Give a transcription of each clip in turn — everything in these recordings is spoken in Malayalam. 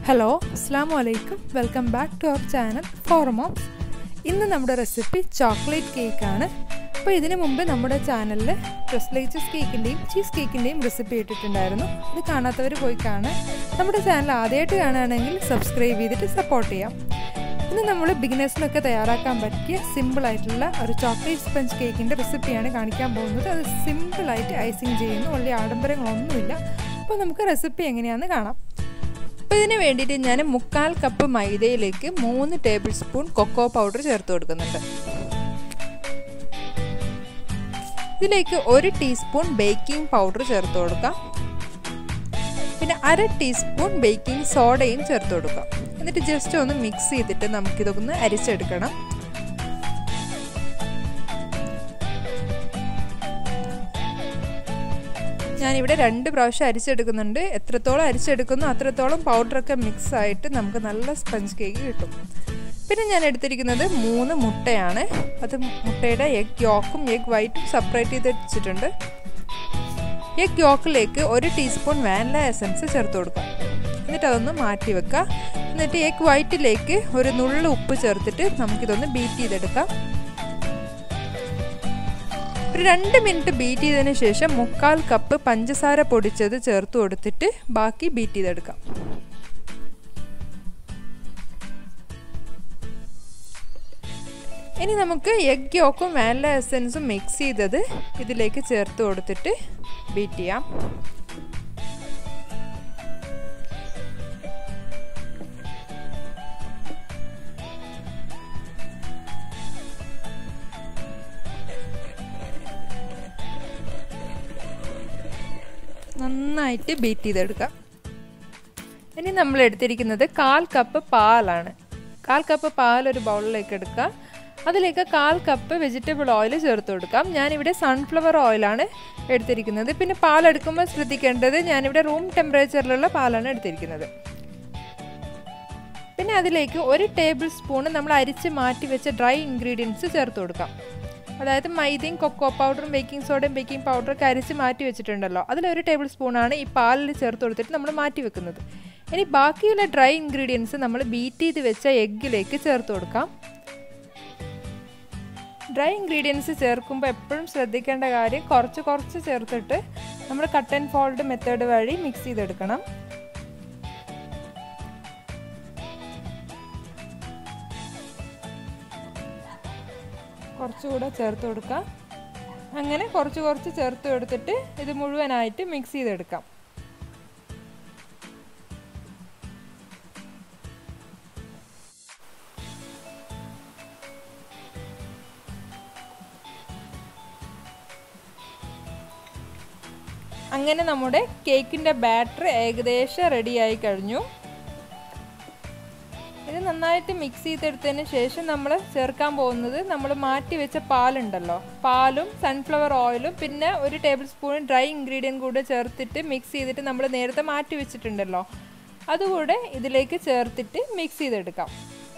ഹലോ അസ്സാം വലൈക്കും welcome back to our channel ഫോർമോക്സ് ഇന്ന് നമ്മുടെ റെസിപ്പി ചോക്ലേറ്റ് കേക്കാണ് അപ്പോൾ ഇതിനു മുമ്പ് നമ്മുടെ ചാനലിൽ ക്രിസ്ലേച്ചസ് കേക്കിൻ്റെയും ചീസ് കേക്കിൻ്റെയും റെസിപ്പി ഇട്ടിട്ടുണ്ടായിരുന്നു ഇത് കാണാത്തവർ പോയി കാണാൻ നമ്മുടെ ചാനൽ ആദ്യമായിട്ട് കാണുകയാണെങ്കിൽ സബ്സ്ക്രൈബ് ചെയ്തിട്ട് സപ്പോർട്ട് ചെയ്യാം ഇന്ന് നമ്മൾ ബിഗിനേഴ്സിനൊക്കെ തയ്യാറാക്കാൻ പറ്റിയ സിമ്പിളായിട്ടുള്ള ഒരു ചോക്ലേറ്റ് സ്പഞ്ച് കേക്കിൻ്റെ റെസിപ്പിയാണ് കാണിക്കാൻ പോകുന്നത് അത് സിമ്പിളായിട്ട് ഐസിങ് ചെയ്യുന്നു വലിയ ആഡംബരങ്ങളൊന്നുമില്ല അപ്പോൾ നമുക്ക് റെസിപ്പി എങ്ങനെയാണെന്ന് കാണാം അപ്പോൾ ഇതിന് വേണ്ടിയിട്ട് ഞാൻ മുക്കാൽ കപ്പ് മൈദയിലേക്ക് മൂന്ന് ടേബിൾ സ്പൂൺ കൊക്കോ പൗഡർ ചേർത്ത് കൊടുക്കുന്നുണ്ട് ഇതിലേക്ക് ഒരു ടീസ്പൂൺ ബേക്കിംഗ് പൗഡർ ചേർത്ത് കൊടുക്കാം പിന്നെ അര ടീസ്പൂൺ ബേക്കിംഗ് സോഡയും ചേർത്ത് കൊടുക്കാം എന്നിട്ട് ജസ്റ്റ് ഒന്ന് മിക്സ് ചെയ്തിട്ട് നമുക്കിതൊന്ന് അരിച്ചെടുക്കണം ഞാനിവിടെ രണ്ട് പ്രാവശ്യം അരിച്ചെടുക്കുന്നുണ്ട് എത്രത്തോളം അരിച്ചെടുക്കുന്നു അത്രത്തോളം പൗഡറൊക്കെ മിക്സ് ആയിട്ട് നമുക്ക് നല്ല സ്പഞ്ച് കേക്ക് കിട്ടും പിന്നെ ഞാൻ എടുത്തിരിക്കുന്നത് മൂന്ന് മുട്ടയാണ് അത് മുട്ടയുടെ എഗ് യോക്കും എഗ് വൈറ്റും സെപ്പറേറ്റ് ചെയ്ത് വെച്ചിട്ടുണ്ട് എഗ് യോക്കിലേക്ക് ഒരു ടീസ്പൂൺ വാനില എസൻസ് ചേർത്ത് കൊടുക്കാം എന്നിട്ട് അതൊന്ന് മാറ്റി വെക്കുക എന്നിട്ട് എഗ് വൈറ്റിലേക്ക് ഒരു നുള്ള ഉപ്പ് ചേർത്തിട്ട് നമുക്കിതൊന്ന് ബീറ്റ് ചെയ്തെടുക്കാം ഒരു രണ്ട് മിനിറ്റ് ബീറ്റ് ചെയ്തതിന് ശേഷം മുക്കാൽ കപ്പ് പഞ്ചസാര പൊടിച്ചത് ചേർത്ത് കൊടുത്തിട്ട് ബാക്കി ബീറ്റ് ചെയ്തെടുക്കാം ഇനി നമുക്ക് എഗ് യോക്കും വാനില എസൻസും മിക്സ് ചെയ്തത് ഇതിലേക്ക് ചേർത്ത് കൊടുത്തിട്ട് ബീറ്റ് ചെയ്യാം നന്നായിട്ട് ബീറ്റ് ചെയ്തെടുക്കാം ഇനി നമ്മൾ എടുത്തിരിക്കുന്നത് കാൽ കപ്പ് പാലാണ് കാൽ കപ്പ് പാൽ ഒരു ബൗളിലേക്ക് എടുക്കുക അതിലേക്ക് കാൽ കപ്പ് വെജിറ്റബിൾ ഓയിൽ ചേർത്ത് കൊടുക്കാം ഞാനിവിടെ സൺഫ്ലവർ ഓയിലാണ് എടുത്തിരിക്കുന്നത് പിന്നെ പാൽ എടുക്കുമ്പോൾ ശ്രദ്ധിക്കേണ്ടത് ഞാനിവിടെ റൂം ടെമ്പറേച്ചറിലുള്ള പാലാണ് എടുത്തിരിക്കുന്നത് പിന്നെ അതിലേക്ക് ഒരു ടേബിൾ സ്പൂൺ നമ്മൾ അരിച്ച് മാറ്റി വെച്ച ഡ്രൈ ഇൻഗ്രീഡിയൻസ് ചേർത്ത് കൊടുക്കാം അതായത് മൈദയും കൊക്കോ പൗഡറും ബേക്കിംഗ് സോഡയും ബേക്കിംഗ് പൗഡറൊക്കെ അരിച്ച് മാറ്റി വെച്ചിട്ടുണ്ടല്ലോ അതിലൊരു ടേബിൾ സ്പൂണാണ് ഈ പാലിൽ ചേർത്ത് കൊടുത്തിട്ട് നമ്മൾ മാറ്റി വെക്കുന്നത് ഇനി ബാക്കിയുള്ള ഡ്രൈ ഇൻഗ്രീഡിയൻസ് നമ്മൾ ബീറ്റ് ചെയ്ത് വെച്ച എഗ്ഗിലേക്ക് ചേർത്ത് കൊടുക്കാം ഡ്രൈ ഇൻഗ്രീഡിയൻസ് ചേർക്കുമ്പോൾ എപ്പോഴും ശ്രദ്ധിക്കേണ്ട കാര്യം കുറച്ച് കുറച്ച് ചേർത്തിട്ട് നമ്മൾ കട്ട് ആൻഡ് ഫോൾഡ് മെത്തേഡ് വഴി മിക്സ് ചെയ്തെടുക്കണം കുറച്ചുകൂടെ ചേർത്ത് കൊടുക്കാം അങ്ങനെ കുറച്ച് കുറച്ച് ചേർത്ത് കൊടുത്തിട്ട് ഇത് മുഴുവനായിട്ട് മിക്സ് ചെയ്തെടുക്കാം അങ്ങനെ നമ്മുടെ കേക്കിൻ്റെ ബാറ്റർ ഏകദേശം റെഡിയായി കഴിഞ്ഞു ഇത് നന്നായിട്ട് മിക്സ് ചെയ്തെടുത്തതിന് ശേഷം നമ്മൾ ചേർക്കാൻ പോകുന്നത് നമ്മൾ മാറ്റി വെച്ച പാലുണ്ടല്ലോ പാലും സൺഫ്ലവർ ഓയിലും പിന്നെ ഒരു ടേബിൾ സ്പൂൺ ഡ്രൈ ഇൻഗ്രീഡിയൻറ്റ് കൂടെ ചേർത്തിട്ട് മിക്സ് ചെയ്തിട്ട് നമ്മൾ നേരത്തെ മാറ്റി വെച്ചിട്ടുണ്ടല്ലോ അതുകൂടെ ഇതിലേക്ക് ചേർത്തിട്ട് മിക്സ് ചെയ്തെടുക്കാം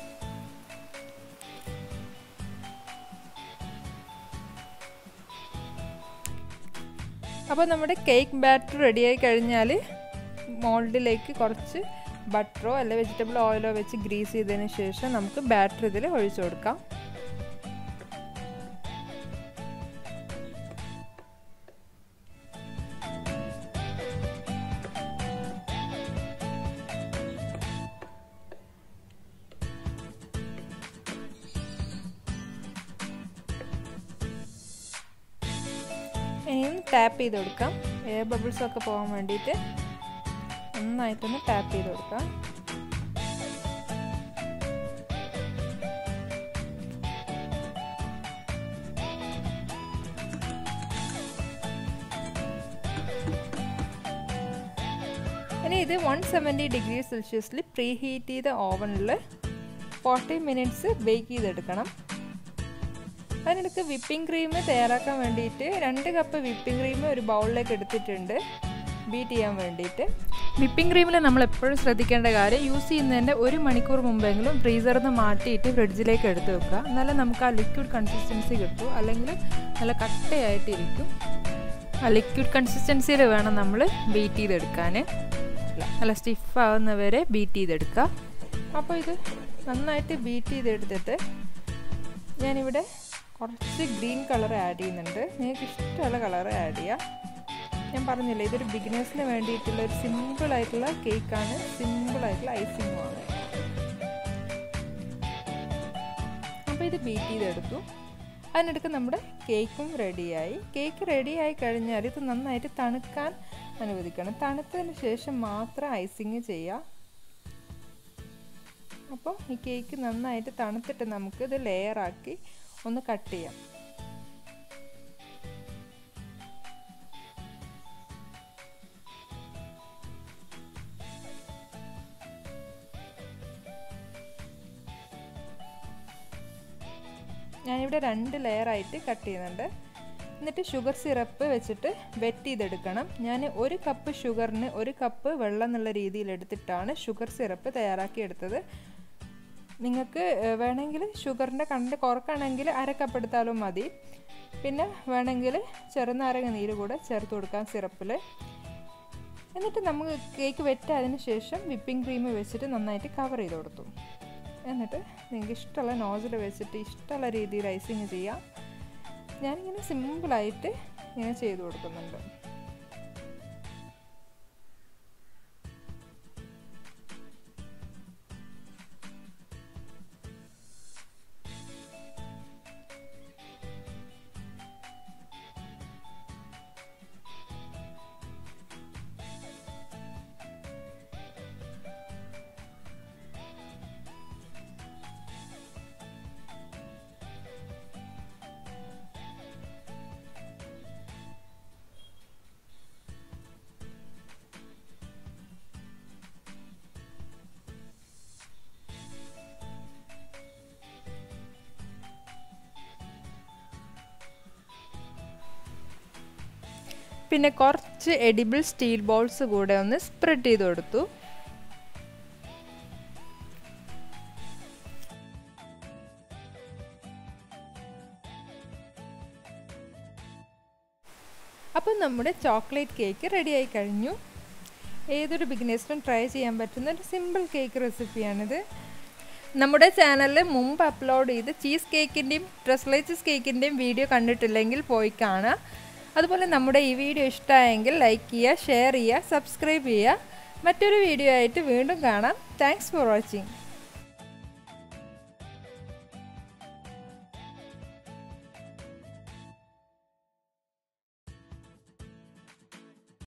അപ്പോൾ നമ്മുടെ കേക്ക് ബാറ്റർ റെഡിയായി കഴിഞ്ഞാൽ മോൾഡിലേക്ക് കുറച്ച് ബട്ടറോ അല്ലെ വെജിറ്റബിൾ ഓയിലോ വെച്ച് ഗ്രീസ് ചെയ്തതിന് ശേഷം നമുക്ക് ബാറ്റർ ഇതിൽ ഒഴിച്ചു കൊടുക്കാം ഇനിയും ടാപ്പ് ചെയ്ത് കൊടുക്കാം എയർ ബബിൾസ് ഒക്കെ പോകാൻ വേണ്ടിയിട്ട് നന്നായിട്ടൊന്ന് ടാപ്പ് ചെയ്ത് കൊടുക്കാം ഇനി ഇത് വൺ സെവൻറ്റി ഡിഗ്രി സെൽഷ്യസിൽ പ്രീ ഹീറ്റ് ചെയ്ത ഓവനിൽ ഫോർട്ടി മിനിറ്റ്സ് ബേക്ക് ചെയ്തെടുക്കണം അതിനിടയ്ക്ക് വിപ്പിംഗ് ക്രീം തയ്യാറാക്കാൻ വേണ്ടിയിട്ട് രണ്ട് കപ്പ് വിപ്പിംഗ് ക്രീം ഒരു ബൗളിലേക്ക് എടുത്തിട്ടുണ്ട് ബീറ്റ് ചെയ്യാൻ വേണ്ടിയിട്ട് വിപ്പിംഗ് ക്രീമിൽ നമ്മൾ എപ്പോഴും ശ്രദ്ധിക്കേണ്ട കാര്യം യൂസ് ചെയ്യുന്നതിൻ്റെ ഒരു മണിക്കൂർ മുമ്പെങ്കിലും ഫ്രീസറിൽ നിന്ന് മാറ്റിയിട്ട് ഫ്രിഡ്ജിലേക്ക് എടുത്ത് വെക്കുക എന്നാലേ നമുക്ക് ആ ലിക്വിഡ് കൺസിസ്റ്റൻസി കിട്ടും അല്ലെങ്കിൽ നല്ല കട്ടയായിട്ടിരിക്കും ആ ലിക്വിഡ് കൺസിസ്റ്റൻസിയിൽ വേണം നമ്മൾ ബീറ്റ് ചെയ്തെടുക്കാൻ നല്ല സ്റ്റിഫാവുന്ന വരെ ബീറ്റ് ചെയ്തെടുക്കുക അപ്പോൾ ഇത് നന്നായിട്ട് ബീറ്റ് ചെയ്തെടുത്തിട്ട് ഞാനിവിടെ കുറച്ച് ഗ്രീൻ കളർ ആഡ് ചെയ്യുന്നുണ്ട് നിങ്ങൾക്ക് ഇഷ്ടമുള്ള കളർ ആഡ് ചെയ്യാം ഞാൻ പറഞ്ഞില്ലേ ഇതൊരു ബിഗിനേഴ്സിന് വേണ്ടിയിട്ടുള്ള ഒരു സിമ്പിളായിട്ടുള്ള കേക്കാണ് സിമ്പിളായിട്ടുള്ള ഐസിങ്ങുമാണ് അപ്പോൾ ഇത് ബീറ്റ് ചെയ്തെടുത്തു അതിനിടയ്ക്ക് നമ്മുടെ കേക്കും റെഡിയായി കേക്ക് റെഡിയായി കഴിഞ്ഞാൽ ഇത് നന്നായിട്ട് തണുക്കാൻ അനുവദിക്കണം തണുത്തതിന് ശേഷം മാത്രം ഐസിങ് ചെയ്യുക അപ്പോൾ ഈ കേക്ക് നന്നായിട്ട് തണുത്തിട്ട് നമുക്ക് ഇത് ലെയറാക്കി ഒന്ന് കട്ട് ചെയ്യാം ഞാനിവിടെ രണ്ട് ലെയറായിട്ട് കട്ട് ചെയ്യുന്നുണ്ട് എന്നിട്ട് ഷുഗർ സിറപ്പ് വെച്ചിട്ട് വെറ്റ് ചെയ്തെടുക്കണം ഞാൻ ഒരു കപ്പ് ഷുഗറിന് ഒരു കപ്പ് വെള്ളം എന്നുള്ള രീതിയിൽ എടുത്തിട്ടാണ് ഷുഗർ സിറപ്പ് തയ്യാറാക്കി എടുത്തത് നിങ്ങൾക്ക് വേണമെങ്കിൽ ഷുഗറിൻ്റെ കണ്ട് കുറക്കുകയാണെങ്കിൽ അര കപ്പ് എടുത്താലും മതി പിന്നെ വേണമെങ്കിൽ ചെറുനാരങ്ങ നീര് കൂടെ ചേർത്ത് കൊടുക്കാം സിറപ്പിൽ എന്നിട്ട് നമുക്ക് കേക്ക് വെറ്റായതിന് ശേഷം വിപ്പിംഗ് ക്രീം വെച്ചിട്ട് നന്നായിട്ട് കവർ ചെയ്ത് കൊടുത്തു എന്നിട്ട് നിങ്ങൾക്ക് ഇഷ്ടമുള്ള നോസിൽ വെച്ചിട്ട് ഇഷ്ടമുള്ള രീതിയിൽ ഐസിങ് ചെയ്യാം ഞാനിങ്ങനെ സിമ്പിളായിട്ട് ഇങ്ങനെ ചെയ്ത് കൊടുക്കുന്നുണ്ട് പിന്നെ കുറച്ച് എഡിബിൾ സ്റ്റീൽ ബോൾസ് കൂടെ ഒന്ന് സ്പ്രെഡ് ചെയ്ത് കൊടുത്തു അപ്പം നമ്മുടെ ചോക്ലേറ്റ് കേക്ക് റെഡിയായി കഴിഞ്ഞു ഏതൊരു ബിഗിനേഴ്സിനും ട്രൈ ചെയ്യാൻ പറ്റുന്ന ഒരു സിമ്പിൾ കേക്ക് റെസിപ്പിയാണിത് നമ്മുടെ ചാനലിൽ മുമ്പ് അപ്ലോഡ് ചെയ്ത് ചീസ് കേക്കിൻ്റെയും ഡ്രസ്ലൈച്ചസ് കേക്കിൻ്റെയും വീഡിയോ കണ്ടിട്ടില്ലെങ്കിൽ പോയി കാണാം അതുപോലെ നമ്മുടെ ഈ വീഡിയോ ഇഷ്ടമായെങ്കിൽ ലൈക്ക് ചെയ്യുക ഷെയർ ചെയ്യുക സബ്സ്ക്രൈബ് ചെയ്യുക മറ്റൊരു വീഡിയോ ആയിട്ട് വീണ്ടും കാണാം താങ്ക്സ് ഫോർ വാച്ചിങ്